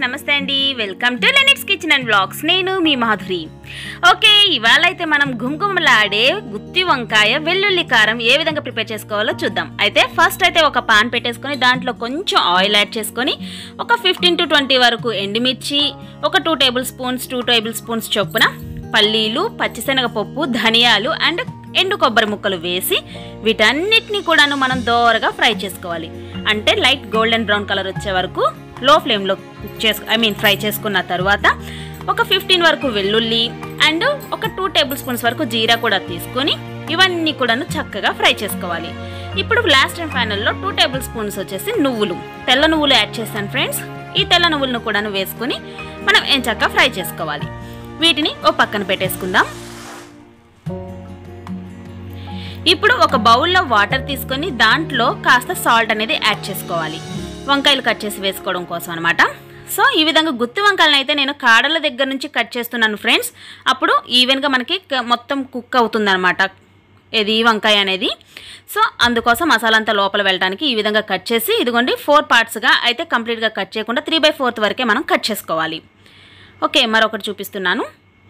నమస్తే అండి welcome to లెనిట్స్ కిచెన్ అండ్ బ్లాగ్స్ నేను మీ మాధురి ఓకే ఇవాళ అయితే మనం గుమగుమలాడే గుత్తి వంకాయ వెల్లుల్లి కారం ఏ విధంగా ప్రిపేర్ చేసుకోవాలో చూద్దాం అయితే ఫస్ట్ అయితే ఒక పాన్ పెట్టేసుకొని దాంట్లో కొంచెం ఆయిల్ యాడ్ చేసుకొని ఒక ఫిఫ్టీన్ టు ట్వంటీ వరకు ఎండుమిర్చి ఒక two tablespoons two tablespoons చొప్పున పల్లీలు పచ్చిశనగపప్పు ధనియాలు అండ్ ఎండు కొబ్బరి ముక్కలు వేసి వీటన్నిటిని కూడాను మనం దోరగా ఫ్రై చేసుకోవాలి అంటే లైట్ గోల్డెన్ బ్రౌన్ కలర్ వచ్చే వరకు లో ఫ్లేమ్లో కుక్ చేసు ఐ మీన్ ఫ్రై చేసుకున్న తర్వాత ఒక ఫిఫ్టీన్ వరకు వెల్లుల్లి అండ్ ఒక టూ టేబుల్ స్పూన్స్ వరకు జీరా కూడా తీసుకొని ఇవన్నీ కూడాను చక్కగా ఫ్రై చేసుకోవాలి ఇప్పుడు లాస్ట్ అండ్ ఫైనల్లో టూ టేబుల్ స్పూన్స్ వచ్చేసి నువ్వులు తెల్ల నువ్వులు యాడ్ చేస్తాను ఫ్రెండ్స్ ఈ తెల్ల నువ్వులను కూడాను వేసుకొని మనం ఏం చక్కగా ఫ్రై చేసుకోవాలి వీటిని ఓ పక్కన పెట్టేసుకుందాం ఇప్పుడు ఒక బౌల్లో వాటర్ తీసుకొని దాంట్లో కాస్త సాల్ట్ అనేది యాడ్ చేసుకోవాలి వంకాయలు కట్ చేసి వేసుకోవడం కోసం అనమాట సో ఈ విధంగా గుత్తి వంకాయలను అయితే నేను కాడల దగ్గర నుంచి కట్ చేస్తున్నాను ఫ్రెండ్స్ అప్పుడు ఈవెన్గా మనకి క- మొత్తం కుక్ అవుతుందన్నమాట ఇది వంకాయ అనేది సో అందుకోసం మసాలా అంతా లోపల వెళ్ళడానికి ఈ విధంగా కట్ చేసి ఇదిగోండి ఫోర్ పార్ట్స్గా అయితే కంప్లీట్గా కట్ చేయకుండా త్రీ బై ఫోర్త్ వరకే మనం కట్ చేసుకోవాలి ఓకే మరొకటి చూపిస్తున్నాను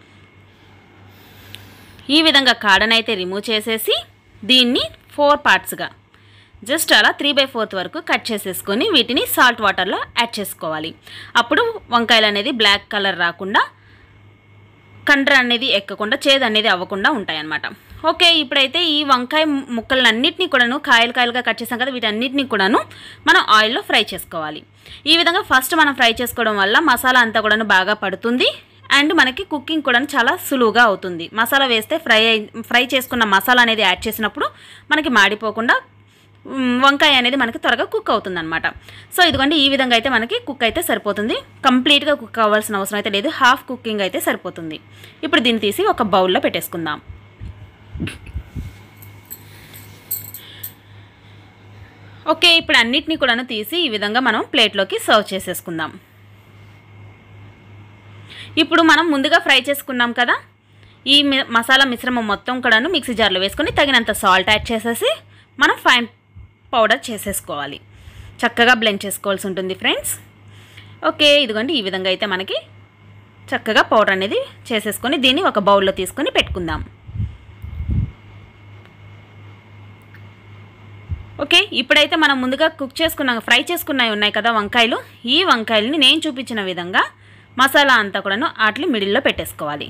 ఈ విధంగా కాడనైతే రిమూవ్ చేసేసి దీన్ని ఫోర్ పార్ట్స్గా జస్ట్ అలా త్రీ బై ఫోర్త్ వరకు కట్ చేసేసుకొని వీటిని సాల్ట్ వాటర్లో యాడ్ చేసుకోవాలి అప్పుడు వంకాయలు అనేది బ్లాక్ కలర్ రాకుండా కండ్ర అనేది ఎక్కకుండా చేదు అనేది అవ్వకుండా ఉంటాయన్నమాట ఓకే ఇప్పుడైతే ఈ వంకాయ ముక్కలన్నింటినీ కూడాను కాయలు కాయలుగా కట్ చేసాం కదా వీటన్నిటిని కూడాను మనం ఆయిల్లో ఫ్రై చేసుకోవాలి ఈ విధంగా ఫస్ట్ మనం ఫ్రై చేసుకోవడం వల్ల మసాలా అంతా కూడాను బాగా పడుతుంది అండ్ మనకి కుకింగ్ కూడా చాలా సులువుగా అవుతుంది మసాలా వేస్తే ఫ్రై అయి ఫ్రై చేసుకున్న మసాలా అనేది యాడ్ చేసినప్పుడు మనకి మాడిపోకుండా మ్, వంకాయ అనేది మనకి త్వరగా కుక్ అవుతుంది అనమాట సో ఇదిగోండి ఈ విధంగా అయితే మనకి కుక్ అయితే సరిపోతుంది కంప్లీట్గా కుక్ అవ్వాల్సిన అవసరం అయితే లేదు హాఫ్ కుకింగ్ అయితే సరిపోతుంది ఇప్పుడు దీన్ని తీసి ఒక బౌల్లో పెట్టేసుకుందాం ఓకే ఇప్పుడు అన్నిటినీ కూడాను తీసి ఈ విధంగా మనం ప్లేట్లోకి సర్వ్ చేసేసుకుందాం ఇప్పుడు మనం ముందుగా ఫ్రై చేసుకున్నాం కదా ఈ మి- మసాలా మిశ్రమం మొత్తం కూడాను మిక్సీ జార్లో వేసుకొని తగినంత సాల్ట్ యాడ్ చేసేసి మనం ఫైన్ పౌడర్ చేసేసుకోవాలి చక్కగా బ్లెండ్ చేసుకోవాల్సి ఉంటుంది ఫ్రెండ్స్ ఓకే ఇదిగోండి ఈ విధంగా అయితే మనకి చక్కగా పౌడర్ అనేది చేసేసుకొని దీన్ని ఒక బౌల్లో తీసుకొని పెట్టుకుందాం ఓకే ఇప్పుడైతే మనం ముందుగా కుక్ చేసుకున్న ఫ్రై చేసుకున్నవి ఉన్నాయి కదా వంకాయలు ఈ వంకాయలని నేను చూపించిన విధంగా మసాలా అంతా కూడాను వాటిని మిడిల్లో పెట్టేసుకోవాలి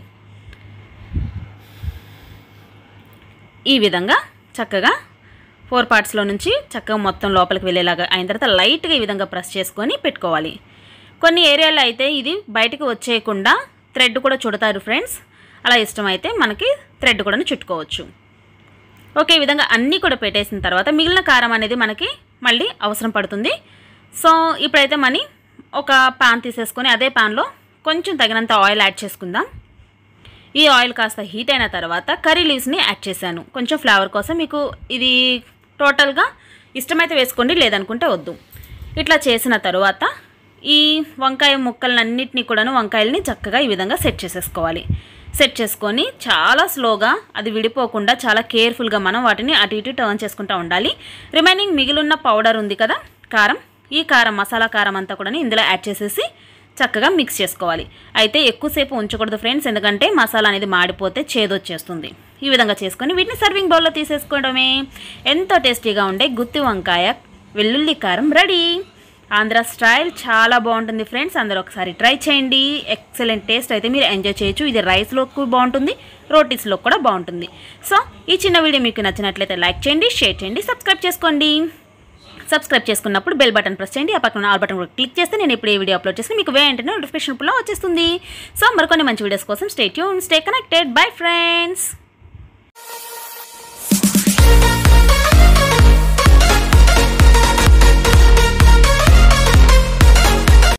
ఈ విధంగా చక్కగా ఫోర్ పార్ట్స్లో నుంచి చక్కగా మొత్తం లోపలికి వెళ్ళేలాగా అయిన తర్వాత లైట్గా ఈ విధంగా ప్రెస్ చేసుకొని పెట్టుకోవాలి కొన్ని ఏరియాలో అయితే ఇది బయటకు వచ్చేయకుండా థ్రెడ్ కూడా చుడతారు ఫ్రెండ్స్ అలా ఇష్టమైతే మనకి థ్రెడ్ కూడా చుట్టుకోవచ్చు ఓకే ఈ విధంగా అన్నీ కూడా పెట్టేసిన తర్వాత మిగిలిన కారం అనేది మనకి మళ్ళీ అవసరం పడుతుంది సో ఇప్పుడైతే మనీ ఒక పాన్ తీసేసుకొని అదే పాన్లో కొంచెం తగినంత ఆయిల్ యాడ్ చేసుకుందాం ఈ ఆయిల్ కాస్త హీట్ అయిన తర్వాత కర్రీ లీవ్స్ని యాడ్ చేశాను కొంచెం ఫ్లేవర్ కోసం మీకు ఇది టోటల్గా ఇష్టమైతే వేసుకోండి లేదనుకుంటే వద్దు ఇట్లా చేసిన తర్వాత ఈ వంకాయ ముక్కలన్నింటినీ కూడాను వంకాయల్ని చక్కగా ఈ విధంగా సెట్ చేసేసుకోవాలి సెట్ చేసుకొని చాలా స్లోగా అది విడిపోకుండా చాలా కేర్ఫుల్గా మనం వాటిని అటు ఇటు టర్న్ చేసుకుంటూ ఉండాలి రిమైనింగ్ మిగిలిన పౌడర్ ఉంది కదా కారం ఈ కారం మసాలా కారం అంతా కూడా ఇందులో యాడ్ చేసేసి చక్కగా మిక్స్ చేసుకోవాలి అయితే ఎక్కువసేపు ఉంచకూడదు ఫ్రెండ్స్ ఎందుకంటే మసాలా అనేది మాడిపోతే చేదొచ్చేస్తుంది ఈ విధంగా చేసుకొని వీటిని సర్వింగ్ బౌల్లో తీసేసుకోవడమే ఎంతో టేస్టీగా ఉండే గుత్తి వంకాయ వెల్లుల్లి కారం రెడీ ఆంధ్ర స్టైల్ చాలా బాగుంటుంది ఫ్రెండ్స్ అందరూ ఒకసారి ట్రై చేయండి ఎక్సలెంట్ టేస్ట్ అయితే మీరు ఎంజాయ్ చేయొచ్చు ఇది రైస్లోకి బాగుంటుంది రోటీస్లో కూడా బాగుంటుంది సో ఈ చిన్న వీడియో మీకు నచ్చినట్లయితే లైక్ చేయండి షేర్ చేయండి సబ్స్క్రైబ్ చేసుకోండి సబ్స్క్రైబ్ చేసుకున్నప్పుడు బెల్ బటన్ ప్రెస్ చేయండి ఆ పక్కన ఆల్ బటన్ కూడా క్లిక్ చేస్తే నేను ఇప్పుడు ఈ వీడియో అప్లోడ్ చేసి మీకు వెంటనే నోటిఫికేషన్ కూడా వచ్చేస్తుంది సో మరికొన్ని మంచి వీడియోస్ కోసం stay tune stay connected bye friends